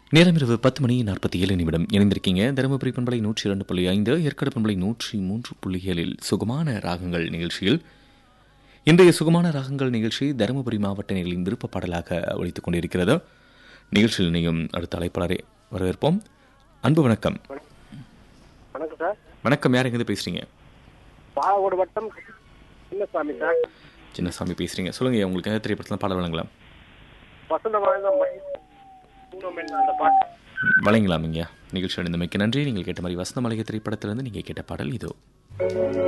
நேரம் இரவு பத்து மணி நாற்பத்தி ஏழு நிமிடம் இணைந்திருக்கீங்க தருமபுரி பண்பலை நூற்றி இரண்டு புள்ளி ஐந்து ஏற்காடு பண்பலை நூற்றி மூன்று புள்ளி ஏழில் சுகமான ராகங்கள் நிகழ்ச்சியில் இன்றைய சுகமான ராகங்கள் நிகழ்ச்சி தருமபுரி மாவட்ட நிலையின் விருப்ப பாடலாக ஒழித்துக் கொண்டிருக்கிறது நிகழ்ச்சியில் இணையும் அடுத்த அழைப்பாளரை வரவேற்போம் அன்பு வணக்கம் வணக்கம் சார் வணக்கம் யார் எங்கேருந்து பேசுறீங்க பாலக்கோடு வட்டம் சின்னசாமி சார் சின்னசாமி பேசுறீங்க சொல்லுங்க உங்களுக்கு எந்த திரைப்படத்தில் பாடல் வழங்கலாம் வசந்த வாழ்ந்த மணி பூனம் என்ற அந்த பாட்டு வழங்கலாம் இங்க நிகழ்ச்சி அடைந்தமைக்கு நன்றி நீங்கள் கேட்ட மாதிரி வசந்த மலைய திரைப்படத்திலிருந்து நீங்கள் கேட்ட பாடல் இதோ